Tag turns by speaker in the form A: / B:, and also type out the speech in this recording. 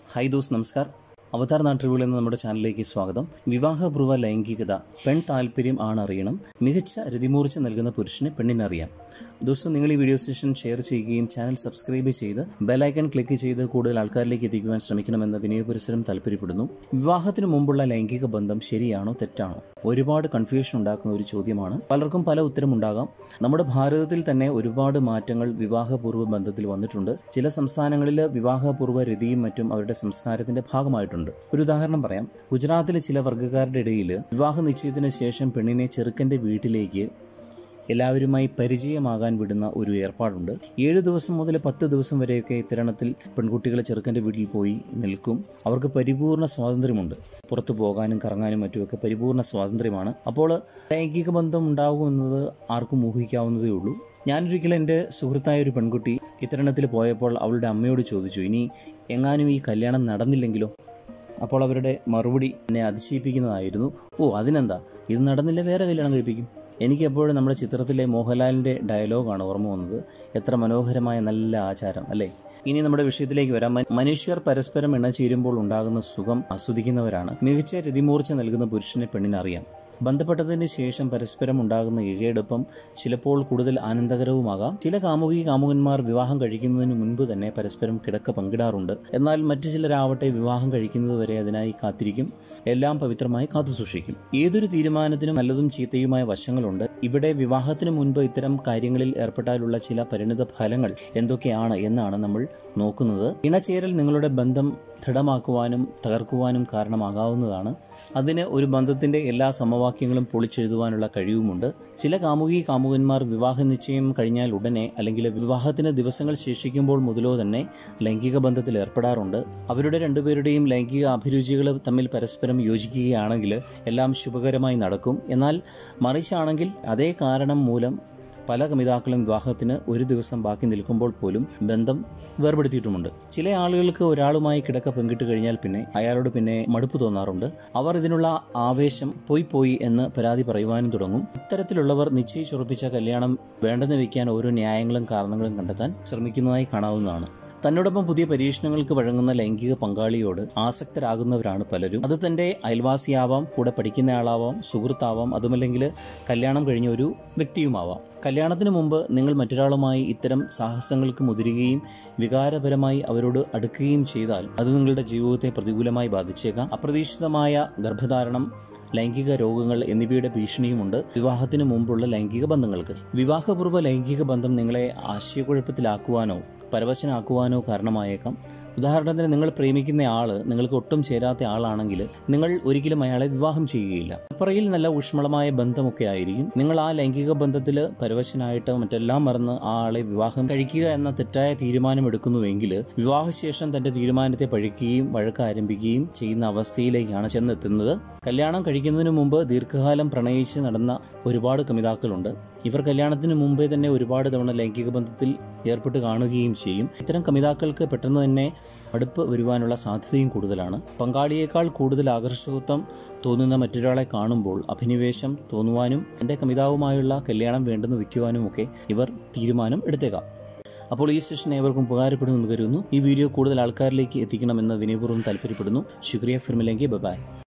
A: hi those നമസ്കാർ അവതാർ നാട്ടുകൾ എന്ന നമ്മുടെ ചാനലിലേക്ക് സ്വാഗതം വിവാഹപൂർവ്വ ലൈംഗികത പെൺ താല്പര്യം ആണറിയണം മികച്ച രതിമൂർച്ച നൽകുന്ന പുരുഷനെ പെണ്ണിനറിയാം ദോസ്തം നിങ്ങൾ ഈ വീഡിയോ സെഷൻ ഷെയർ ചെയ്യുകയും ചാനൽ സബ്സ്ക്രൈബ് ചെയ്ത് ബെലൈക്കൺ ക്ലിക്ക് ചെയ്ത് കൂടുതൽ ആൾക്കാരിലേക്ക് എത്തിക്കുവാൻ ശ്രമിക്കണമെന്ന് വിനയപുരസരം താല്പര്യപ്പെടുന്നു വിവാഹത്തിന് മുമ്പുള്ള ലൈംഗിക ബന്ധം ശരിയാണോ തെറ്റാണോ ഒരുപാട് കൺഫ്യൂഷൻ ഉണ്ടാക്കുന്ന ഒരു ചോദ്യമാണ് പലർക്കും പല ഉത്തരമുണ്ടാകാം നമ്മുടെ ഭാരതത്തിൽ തന്നെ ഒരുപാട് മാറ്റങ്ങൾ വിവാഹപൂർവ്വ ബന്ധത്തിൽ വന്നിട്ടുണ്ട് ചില സംസ്ഥാനങ്ങളിൽ വിവാഹപൂർവ്വ രതിയും മറ്റും അവരുടെ സംസ്കാരത്തിന്റെ ഭാഗമായിട്ടുണ്ട് ഒരു ഉദാഹരണം പറയാം ഗുജറാത്തിലെ ചില വർഗ്ഗക്കാരുടെ ഇടയിൽ വിവാഹ നിശ്ചയത്തിന് ശേഷം പെണ്ണിനെ ചെറുക്കന്റെ വീട്ടിലേക്ക് എല്ലാവരുമായി പരിചയമാകാൻ വിടുന്ന ഒരു ഏർപ്പാടുണ്ട് ഏഴ് ദിവസം മുതൽ പത്ത് ദിവസം വരെയൊക്കെ ഇത്തരണത്തിൽ പെൺകുട്ടികൾ ചെറുക്കൻ്റെ വീട്ടിൽ പോയി നിൽക്കും അവർക്ക് പരിപൂർണ സ്വാതന്ത്ര്യമുണ്ട് പുറത്തു പോകാനും കറങ്ങാനും മറ്റുമൊക്കെ പരിപൂർണ സ്വാതന്ത്ര്യമാണ് അപ്പോൾ ലൈംഗിക ബന്ധം ഉണ്ടാകുമെന്നത് ആർക്കും ഊഹിക്കാവുന്നതേ ഉള്ളൂ ഞാനൊരിക്കലും എൻ്റെ സുഹൃത്തായ ഒരു പെൺകുട്ടി ഇത്തരണത്തിൽ പോയപ്പോൾ അവളുടെ അമ്മയോട് ചോദിച്ചു ഇനി എങ്ങാനും ഈ കല്യാണം നടന്നില്ലെങ്കിലോ അപ്പോൾ അവരുടെ മറുപടി എന്നെ അതിശയിപ്പിക്കുന്നതായിരുന്നു ഓ അതിനെന്താ ഇത് നടന്നില്ല വേറെ കല്യാണം കഴിപ്പിക്കും എനിക്ക് എപ്പോഴും നമ്മുടെ ചിത്രത്തിലെ മോഹൻലാലിൻ്റെ ഡയലോഗാണ് ഓർമ്മ വന്നത് എത്ര മനോഹരമായ നല്ല ആചാരം അല്ലേ ഇനി നമ്മുടെ വിഷയത്തിലേക്ക് വരാം മ- മനുഷ്യർ പരസ്പരം ഇണചേരുമ്പോൾ ഉണ്ടാകുന്ന സുഖം ആസ്വദിക്കുന്നവരാണ് മികച്ച രതിമൂർച്ച നൽകുന്ന പുരുഷനെ പെണ്ണിനറിയാം ബന്ധപ്പെട്ടതിന് ശേഷം പരസ്പരം ഉണ്ടാകുന്ന ഇഴയെടുപ്പം ചിലപ്പോൾ കൂടുതൽ ആനന്ദകരവുമാകാം ചില കാമുകി കാമുകന്മാർ വിവാഹം കഴിക്കുന്നതിന് മുൻപ് തന്നെ പരസ്പരം കിടക്ക പങ്കിടാറുണ്ട് എന്നാൽ മറ്റു ചിലരാവട്ടെ വിവാഹം കഴിക്കുന്നത് വരെ അതിനായി കാത്തിരിക്കും എല്ലാം പവിത്രമായി കാത്തുസൂക്ഷിക്കും ഏതൊരു തീരുമാനത്തിനും നല്ലതും ചീത്തയുമായ വശങ്ങളുണ്ട് ഇവിടെ വിവാഹത്തിന് മുൻപ് ഇത്തരം കാര്യങ്ങളിൽ ഏർപ്പെട്ടാലുള്ള ചില പരിണിത ഫലങ്ങൾ എന്തൊക്കെയാണ് എന്നാണ് നമ്മൾ നോക്കുന്നത് ഇണചേരൽ നിങ്ങളുടെ ബന്ധം ദൃഢമാക്കുവാനും തകർക്കുവാനും കാരണമാകാവുന്നതാണ് അതിന് ഒരു ബന്ധത്തിന്റെ എല്ലാ സമവാക്യങ്ങളും പൊളിച്ചെഴുതുവാനുള്ള കഴിവുമുണ്ട് ചില കാമുകി കാമുകന്മാർ വിവാഹ നിശ്ചയം കഴിഞ്ഞാൽ ഉടനെ അല്ലെങ്കിൽ വിവാഹത്തിന് ദിവസങ്ങൾ ശേഷിക്കുമ്പോൾ മുതലോ തന്നെ ലൈംഗിക ബന്ധത്തിൽ ഏർപ്പെടാറുണ്ട് അവരുടെ രണ്ടുപേരുടെയും ലൈംഗിക അഭിരുചികൾ തമ്മിൽ പരസ്പരം യോജിക്കുകയാണെങ്കിൽ എല്ലാം ശുഭകരമായി നടക്കും എന്നാൽ മറിച്ചാണെങ്കിൽ അതേ കാരണം മൂലം പല കമിതാക്കളും വിവാഹത്തിന് ഒരു ദിവസം ബാക്കി നിൽക്കുമ്പോൾ പോലും ബന്ധം വേർപെടുത്തിയിട്ടുമുണ്ട് ചില ആളുകൾക്ക് ഒരാളുമായി കിടക്ക പങ്കിട്ട് കഴിഞ്ഞാൽ പിന്നെ അയാളോട് പിന്നെ മടുപ്പ് തോന്നാറുണ്ട് അവർ ഇതിനുള്ള ആവേശം പോയി പോയി എന്ന് പരാതി പറയുവാനും തുടങ്ങും ഇത്തരത്തിലുള്ളവർ നിശ്ചയിച്ചുറപ്പിച്ച കല്യാണം വേണ്ടെന്ന് വെക്കാൻ ഓരോ ന്യായങ്ങളും കാരണങ്ങളും കണ്ടെത്താൻ ശ്രമിക്കുന്നതായി കാണാവുന്നതാണ് തന്നോടൊപ്പം പുതിയ പരീക്ഷണങ്ങൾക്ക് വഴങ്ങുന്ന ലൈംഗിക പങ്കാളിയോട് ആസക്തരാകുന്നവരാണ് പലരും അത് തൻ്റെ അയൽവാസിയാവാം കൂടെ പഠിക്കുന്നയാളാവാം സുഹൃത്താവാം അതുമല്ലെങ്കിൽ കല്യാണം കഴിഞ്ഞ ഒരു വ്യക്തിയുമാവാം കല്യാണത്തിന് മുമ്പ് നിങ്ങൾ മറ്റൊരാളുമായി ഇത്തരം സാഹസങ്ങൾക്ക് മുതിരുകയും വികാരപരമായി അവരോട് അടുക്കുകയും ചെയ്താൽ അത് നിങ്ങളുടെ ജീവിതത്തെ പ്രതികൂലമായി ബാധിച്ചേക്കാം അപ്രതീക്ഷിതമായ ഗർഭധാരണം ലൈംഗിക രോഗങ്ങൾ എന്നിവയുടെ ഭീഷണിയുമുണ്ട് വിവാഹത്തിന് മുമ്പുള്ള ലൈംഗിക ബന്ധങ്ങൾക്ക് വിവാഹപൂർവ്വ ലൈംഗിക ബന്ധം നിങ്ങളെ ആശയക്കുഴപ്പത്തിലാക്കുവാനോ പരവശനാക്കുവാനോ കാരണമായേക്കാം ഉദാഹരണത്തിന് നിങ്ങൾ പ്രേമിക്കുന്ന ആള് നിങ്ങൾക്ക് ഒട്ടും ചേരാത്ത ആളാണെങ്കിൽ നിങ്ങൾ ഒരിക്കലും അയാളെ വിവാഹം ചെയ്യുകയില്ല അപ്പറയിൽ നല്ല ഊഷ്മളമായ ബന്ധമൊക്കെ ആയിരിക്കും നിങ്ങൾ ആ ലൈംഗിക ബന്ധത്തിൽ പരവശനായിട്ട് മറ്റെല്ലാം മറന്ന് ആ ആളെ വിവാഹം കഴിക്കുക എന്ന തെറ്റായ തീരുമാനം എടുക്കുന്നുവെങ്കിൽ വിവാഹശേഷം തന്റെ തീരുമാനത്തെ പഴിക്കുകയും വഴക്ക് ആരംഭിക്കുകയും ചെയ്യുന്ന അവസ്ഥയിലേക്കാണ് ചെന്നെത്തുന്നത് കല്യാണം കഴിക്കുന്നതിന് മുമ്പ് ദീർഘകാലം പ്രണയിച്ച് നടന്ന ഒരുപാട് കമിതാക്കളുണ്ട് ഇവർ കല്യാണത്തിന് മുമ്പേ തന്നെ ഒരുപാട് തവണ ലൈംഗിക ബന്ധത്തിൽ ഏർപ്പെട്ട് കാണുകയും ചെയ്യും ഇത്തരം കമിതാക്കൾക്ക് പെട്ടെന്ന് തന്നെ അടുപ്പ് വരുവാനുള്ള സാധ്യതയും കൂടുതലാണ് പങ്കാളിയേക്കാൾ കൂടുതൽ ആകർഷകത്വം തോന്നുന്ന മറ്റൊരാളെ കാണുമ്പോൾ അഭിനിവേശം തോന്നുവാനും തൻ്റെ കമിതാവുമായുള്ള കല്യാണം വേണ്ടെന്ന് വയ്ക്കുവാനും ഒക്കെ ഇവർ തീരുമാനം എടുത്തേക്കാം അപ്പോൾ ഈ സെഷൻ ഏവർക്കും ഉപകാരപ്പെടുമെന്ന് കരുതുന്നു ഈ വീഡിയോ കൂടുതൽ ആൾക്കാരിലേക്ക് എത്തിക്കണമെന്ന് വിനയപൂർവ്വം താല്പര്യപ്പെടുന്നു ശുക്രിയ ഫിർമിലെങ്കിൽ ബൈ